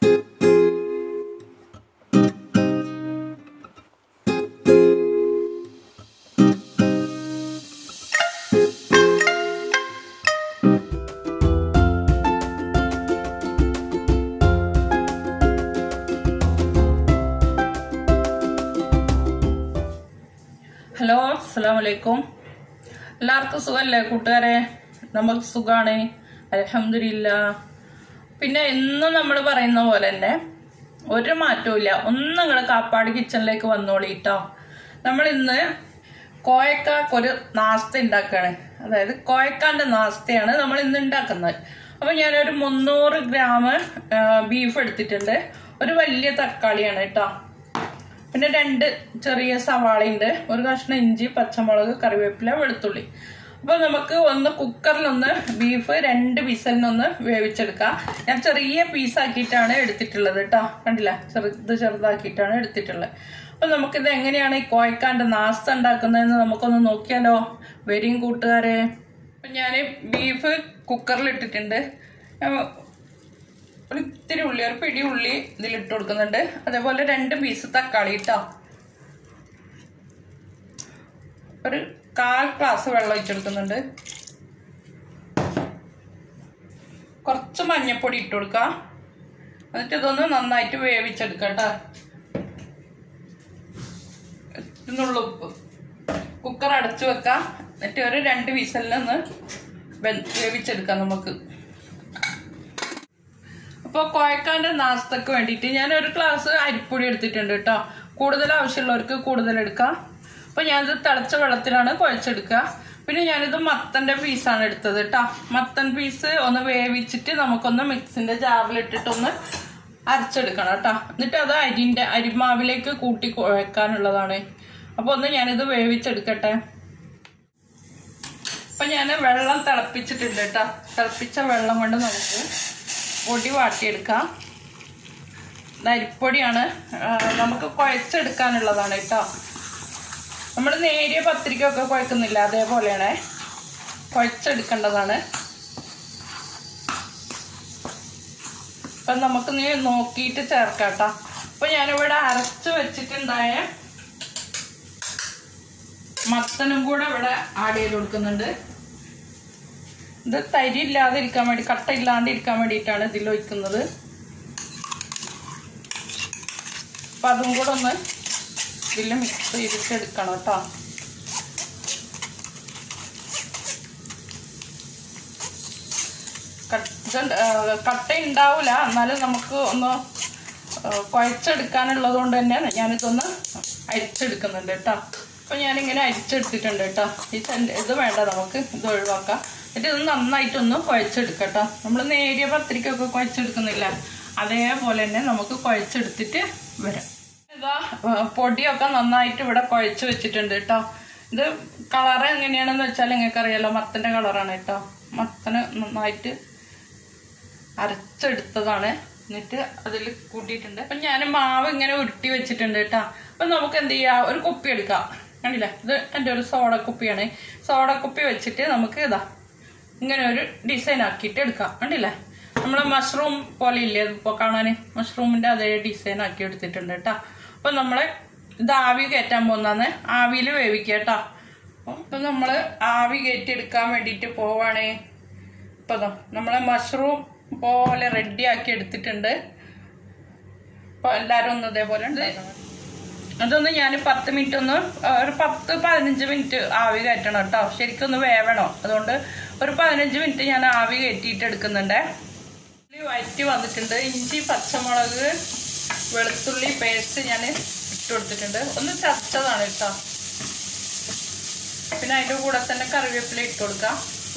hello അസ്സാം വലൈക്കും എല്ലാവർക്കും സുഖമല്ലേ കൂട്ടുകാരെ നമുക്ക് സുഖമാണ് അലഹമില്ല പിന്നെ എന്നും നമ്മൾ പറയുന്ന പോലെ തന്നെ ഒരു മാറ്റവും ഇല്ല ഒന്നും നിങ്ങൾ കാപ്പാട് കിച്ചണിലേക്ക് വന്നോളി കേട്ടോ നമ്മൾ ഇന്ന് കോയക്കാക്കൊരു നാസ്ത ഉണ്ടാക്കുകയാണ് അതായത് കോയക്കാൻ്റെ നാസ്തയാണ് നമ്മൾ ഇന്ന് ഉണ്ടാക്കുന്നത് അപ്പോൾ ഞാനൊരു മുന്നൂറ് ഗ്രാം ബീഫ് എടുത്തിട്ടുണ്ട് ഒരു വലിയ തക്കാളിയാണ് കേട്ടോ പിന്നെ രണ്ട് ചെറിയ സവാളയുണ്ട് ഒരു കഷ്ണം ഇഞ്ചി പച്ചമുളക് കറിവേപ്പില വെളുത്തുള്ളി അപ്പോൾ നമുക്ക് ഒന്ന് കുക്കറിലൊന്ന് ബീഫ് രണ്ട് വിസലിനൊന്ന് വേവിച്ചെടുക്കാം ഞാൻ ചെറിയ പീസാക്കിയിട്ടാണ് എടുത്തിട്ടുള്ളത് കേട്ടോ കണ്ടില്ല ചെറുത് ചെറുതാക്കിയിട്ടാണ് എടുത്തിട്ടുള്ളത് അപ്പോൾ നമുക്കിത് എങ്ങനെയാണ് ഈ കോയക്കാൻ്റെ നാസ്ത ഉണ്ടാക്കുന്നതെന്ന് നമുക്കൊന്ന് നോക്കിയാലോ വരും കൂട്ടുകാരെ അപ്പം ഞാൻ ബീഫ് കുക്കറിൽ ഇട്ടിട്ടുണ്ട് ഒരു ഇത്തിരി ഉള്ളി ഒരു പിടി ഉള്ളി ഇതിലിട്ട് കൊടുക്കുന്നുണ്ട് അതേപോലെ രണ്ട് പീസ് തക്കാളി ഇട്ടോ ഒരു കാൽ ഗ്ലാസ് വെള്ളം ഒഴിച്ചെടുക്കുന്നുണ്ട് കുറച്ച് മഞ്ഞപ്പൊടി ഇട്ട് കൊടുക്കാം എന്നിട്ട് ഇതൊന്ന് നന്നായിട്ട് വേവിച്ചെടുക്കാം കേട്ടോ ഇതിനുള്ള ഉപ്പ് കുക്കർ അടച്ചു വെക്കാം എന്നിട്ട് ഒരു രണ്ട് വിസലിനൊന്ന് വേവിച്ചെടുക്കാം നമുക്ക് അപ്പോൾ കോയക്കാൻ്റെ നാസ്തക്ക് വേണ്ടിയിട്ട് ഞാൻ ഒരു ഗ്ലാസ് അരിപ്പൊടി എടുത്തിട്ടുണ്ട് കേട്ടോ കൂടുതൽ ആവശ്യമുള്ളവർക്ക് കൂടുതൽ എടുക്കാം അപ്പോൾ ഞാനിത് തിളച്ച വെള്ളത്തിലാണ് കുഴച്ചെടുക്കുക പിന്നെ ഞാനിത് മത്തൻ്റെ പീസാണ് എടുത്തത് കേട്ടോ മത്തൻ പീസ് ഒന്ന് വേവിച്ചിട്ട് നമുക്കൊന്ന് മിക്സിൻ്റെ ജാറിലിട്ടിട്ടൊന്ന് അരച്ചെടുക്കണം കേട്ടോ എന്നിട്ട് അത് അരിൻ്റെ അരിമാവിലേക്ക് കൂട്ടി കുഴക്കാനുള്ളതാണ് അപ്പോൾ ഒന്ന് ഞാനിത് വേവിച്ചെടുക്കട്ടെ അപ്പം ഞാൻ വെള്ളം തിളപ്പിച്ചിട്ടുണ്ട് കേട്ടോ തിളപ്പിച്ച വെള്ളം കൊണ്ട് നമുക്ക് പൊടി വാട്ടിയെടുക്കാം ഇത് അരിപ്പൊടിയാണ് ആ, നമുക്ക് കുഴച്ചെടുക്കാനുള്ളതാണ് കേട്ടോ നമ്മൾ നേരിയ പത്തിരിക്കൊക്കെ കുഴക്കുന്നില്ല അതേപോലെയാണ് കുഴച്ചെടുക്കേണ്ടതാണ് അപ്പം നമുക്ക് നീ നോക്കിയിട്ട് ചേർക്കാം കേട്ടോ അപ്പം ഞാനിവിടെ അരച്ച് വെച്ചിട്ടുണ്ടായ മത്തനും കൂടെ ഇവിടെ ആഡ് ചെയ്ത് കൊടുക്കുന്നുണ്ട് ഇത് തരി ഇല്ലാതിരിക്കാൻ വേണ്ടി കട്ട ഇല്ലാണ്ടിരിക്കാൻ വേണ്ടിയിട്ടാണ് ഇതിൽ ഒഴിക്കുന്നത് അപ്പം അതും കൂടെ ഒന്ന് ഇതിൽ മിക്സ് ചെയ്തിട്ട് എടുക്കണം കേട്ടോ കട്ട ഉണ്ടാവില്ല എന്നാലും നമുക്ക് ഒന്ന് ആ, കുഴച്ചെടുക്കാനുള്ളത് കൊണ്ട് തന്നെ ഞാനിതൊന്ന് അരിച്ചെടുക്കുന്നുണ്ട് കേട്ടോ അപ്പോൾ ഞാനിങ്ങനെ അരിച്ചെടുത്തിട്ടുണ്ട് കേട്ടോ ഈ ചെണ്ട ഇത് വേണ്ട നമുക്ക് ഇത് ഒഴിവാക്കാം എന്നിട്ട് ഇത് നന്നായിട്ടൊന്ന് കുഴച്ചെടുക്കാം കേട്ടോ നമ്മൾ നേരിയ പത്രിക്കൊക്കെ കുഴച്ചെടുക്കുന്നില്ല അതേപോലെ തന്നെ നമുക്ക് കുഴച്ചെടുത്തിട്ട് വരാം ഇതാ ആ, പൊടിയൊക്കെ നന്നായിട്ട് ഇവിടെ കുഴച്ച് വെച്ചിട്ടുണ്ട് കേട്ടോ ഇത് കളറ് എങ്ങനെയാണെന്ന് വെച്ചാൽ നിങ്ങൾക്ക് അറിയാലോ മത്തൻ്റെ കളറാണ് കേട്ടോ മത്തന് നന്നായിട്ട് അരച്ചെടുത്തതാണ് എന്നിട്ട് അതിൽ കൂട്ടിയിട്ടുണ്ട് അപ്പം ഞാൻ മാവ് ഇങ്ങനെ ഉരുട്ടി വെച്ചിട്ടുണ്ട് കേട്ടോ അപ്പം നമുക്ക് എന്ത് ചെയ്യാം ഒരു കുപ്പി എടുക്കാം കണ്ടില്ല ഇത് എൻ്റെ ഒരു സോഡ കുപ്പിയാണ് സോഡ കുപ്പി വെച്ചിട്ട് നമുക്ക് ഇതാ ഇങ്ങനെ ഒരു ഡിസൈൻ ആക്കിയിട്ട് എടുക്കാം കണ്ടില്ലേ നമ്മൾ മഷ്റൂം പോലെ ഇല്ലേ ഇപ്പോൾ കാണാൻ മഷ്റൂമിൻ്റെ അതേ ഡിസൈൻ ആക്കി എടുത്തിട്ടുണ്ട് കേട്ടോ അപ്പം നമ്മൾ ഇത് ആവി കയറ്റാൻ പോകുന്നതാണ് ആവിയിൽ വേവിക്കുക കേട്ടോ അപ്പം നമ്മൾ ആവി കയറ്റി എടുക്കാൻ വേണ്ടിയിട്ട് പോവാണേ ഇപ്പം നമ്മളെ മഷ്റൂം പോലെ റെഡി ആക്കി എടുത്തിട്ടുണ്ട് അപ്പോൾ എല്ലാവരും ഒന്ന് ഇതേപോലെ ഉണ്ടാക്കണം അതൊന്ന് ഞാൻ പത്ത് മിനിറ്റ് ഒന്ന് ആ, ഒരു പത്ത് പതിനഞ്ച് മിനിറ്റ് ആവി കയറ്റണം കേട്ടോ ശരിക്കും ഒന്ന് വേവണം അതുകൊണ്ട് ഒരു പതിനഞ്ച് മിനിറ്റ് ഞാൻ ആവി കയറ്റിയിട്ട് എടുക്കുന്നുണ്ട് ഉള്ളി വഴറ്റി വന്നിട്ടുണ്ട് ഇഞ്ചി പച്ചമുളക് വെളുത്തുള്ളി പേസ്റ്റ് ഞാൻ ഇട്ട് കൊടുത്തിട്ടുണ്ട് ഒന്ന് ചതച്ചതാണ് കേട്ടോ പിന്നെ അതിൻ്റെ കൂടെ തന്നെ കറിവേപ്പില ഇട്ട് കൊടുക്കാം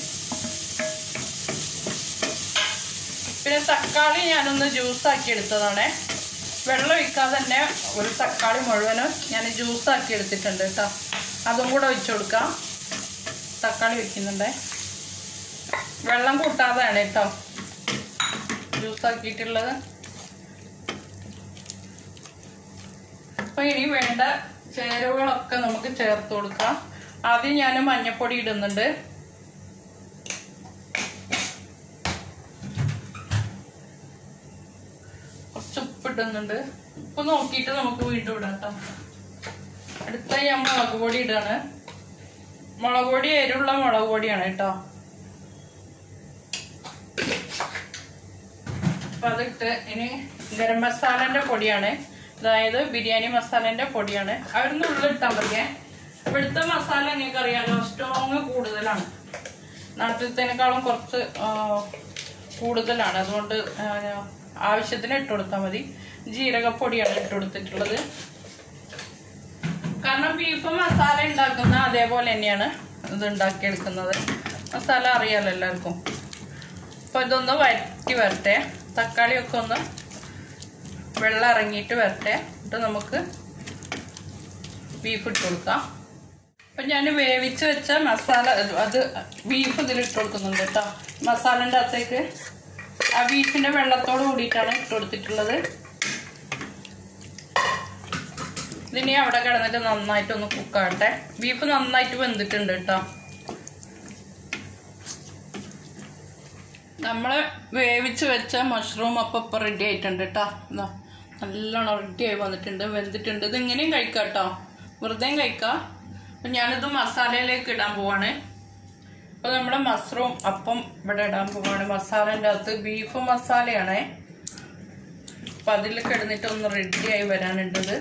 പിന്നെ തക്കാളി ഞാനൊന്ന് ജ്യൂസാക്കി എടുത്തതാണേ വെള്ളം ഒഴിക്കാതെ തന്നെ ഒരു തക്കാളി മുഴുവനും ഞാൻ ജ്യൂസാക്കി എടുത്തിട്ടുണ്ട് കേട്ടോ അതും കൂടെ ഒഴിച്ചു കൊടുക്കാം തക്കാളി വെക്കുന്നുണ്ടേ വെള്ളം കൂട്ടാതെയാണ് കേട്ടോ ജ്യൂസാക്കിയിട്ടുള്ളത് അപ്പോൾ ഇനി വേണ്ട ചേരുവകളൊക്കെ നമുക്ക് ചേർത്ത് കൊടുക്കാം ആദ്യം ഞാൻ മഞ്ഞപ്പൊടി ഇടുന്നുണ്ട് കുറച്ച് ഉപ്പിടുന്നുണ്ട് ഉപ്പ് നോക്കിയിട്ട് നമുക്ക് വീണ്ടും ഇടാം കേട്ടോ അടുത്ത ഞാൻ മുളക് പൊടി ഇടാണ് മുളക് പൊടി എരിവുള്ള മുളക് പൊടിയാണ് കേട്ടോ അപ്പൊ അതിട്ട് ഇനി ഗരം മസാലന്റെ പൊടിയാണ് അതായത് ബിരിയാണി മസാലന്റെ പൊടിയാണ് അവിടുന്ന് ഉള്ളിട്ടാൽ മതിയേ ഇവിടുത്തെ മസാല നിങ്ങൾക്ക് അറിയാലോ സ്ട്രോങ് കൂടുതലാണ് നാട്ടിലത്തേനേക്കാളും കുറച്ച് ആ, കൂടുതലാണ് അതുകൊണ്ട് ആ, ആവശ്യത്തിന് ഇട്ട് കൊടുത്താൽ മതി ജീരകപ്പൊടിയാണ് ഇട്ട് കൊടുത്തിട്ടുള്ളത് കാരണം ബീഫ് മസാല ഉണ്ടാക്കുന്ന അതേപോലെ തന്നെയാണ് ഇത് ഉണ്ടാക്കിയെടുക്കുന്നത് മസാല അറിയാലോ എല്ലാവർക്കും അപ്പൊ ഇതൊന്ന് വരട്ടി വരട്ടെ തക്കാളിയൊക്കെ ഒന്ന് വെള്ളം ഇറങ്ങിയിട്ട് വരട്ടെ എന്നിട്ട് നമുക്ക് ബീഫ് ഇട്ട് കൊടുക്കാം അപ്പൊ ഞാൻ വേവിച്ച് വെച്ച മസാല അത് ബീഫ് ഇതിൽ ഇട്ട് കൊടുക്കുന്നുണ്ട് കേട്ടോ മസാലൻ്റെ അകത്തേക്ക് ആ ബീഫിന്റെ വെള്ളത്തോട് കൂടിയിട്ടാണ് ഇട്ട് കൊടുത്തിട്ടുള്ളത് ഇതിനി അവിടെ കിടന്നിട്ട് നന്നായിട്ടൊന്ന് കുക്കാട്ടെ ബീഫ് നന്നായിട്ട് വെന്തിട്ടുണ്ട് കേട്ടോ നമ്മള് വേവിച്ച് വെച്ച മഷ്റൂം അപ്പം ഇപ്പം റെഡി ആയിട്ടുണ്ട് കേട്ടോ ഇതാ നല്ലോണം റെഡി ആയി വന്നിട്ടുണ്ട് വെന്തിട്ടുണ്ട് ഇത് ഇങ്ങനെയും കഴിക്കാം കേട്ടോ വെറുതെയും കഴിക്കാം അപ്പം ഞാനിത് മസാലയിലേക്ക് ഇടാൻ പോവാണ് അപ്പോൾ നമ്മുടെ മഷ്റൂം അപ്പം ഇവിടെ ഇടാൻ പോവാണ് മസാലേൻ്റെ അകത്ത് ബീഫ് മസാലയാണേ അപ്പം അതിൽ കിടന്നിട്ട് ഒന്ന് റെഡിയായി വരാനുണ്ടത്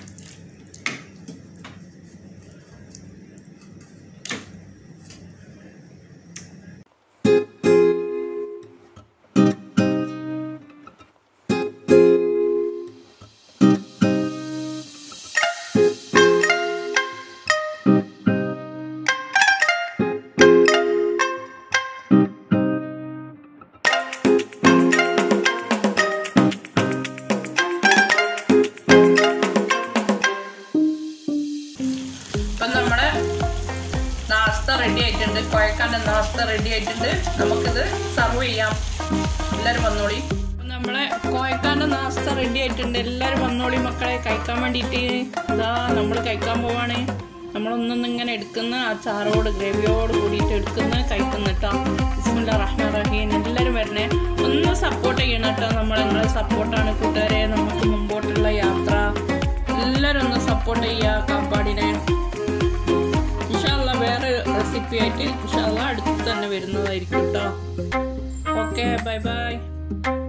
അപ്പം നമ്മുടെ നാസ്ത റെഡി ആയിട്ടുണ്ട് കുഴക്കാൻ്റെ നാസ്ത റെഡി ആയിട്ടുണ്ട് നമുക്കിത് സർവ് ചെയ്യാം എല്ലാവരും വന്നോളി അപ്പം നമ്മളെ കോയക്കാൻ്റെ നാസ്ത റെഡി ആയിട്ടുണ്ട് എല്ലാവരും വന്നോളി മക്കളെ കഴിക്കാൻ വേണ്ടിയിട്ട് ഇതാ നമ്മൾ കഴിക്കാൻ പോവാണ് നമ്മളൊന്നൊന്നും ഇങ്ങനെ എടുക്കുന്ന ആ ചാറോട് ഗ്രേവിയോട് കൂടിയിട്ട് എടുക്കുന്ന കഴിക്കുന്ന കേട്ടോ ബിസ്മില്ലാ റഹ്മാൻ റഹീം എല്ലാവരും വരണേ ഒന്ന് സപ്പോർട്ട് ചെയ്യണം കേട്ടോ നമ്മൾ നിങ്ങളെ സപ്പോർട്ടാണ് കൂട്ടുകാരെ നമുക്ക് മുമ്പോട്ടുള്ള യാത്ര എല്ലാവരും ഒന്ന് സപ്പോർട്ട് ചെയ്യുക കാപ്പാടിനെ ഇൻഷാല്ല വേറെ റെസിപ്പി ആയിട്ട് ഇൻഷാല്ല അടുത്ത് തന്നെ വരുന്നതായിരിക്കും കേട്ടോ ഓക്കെ ബൈ ബൈ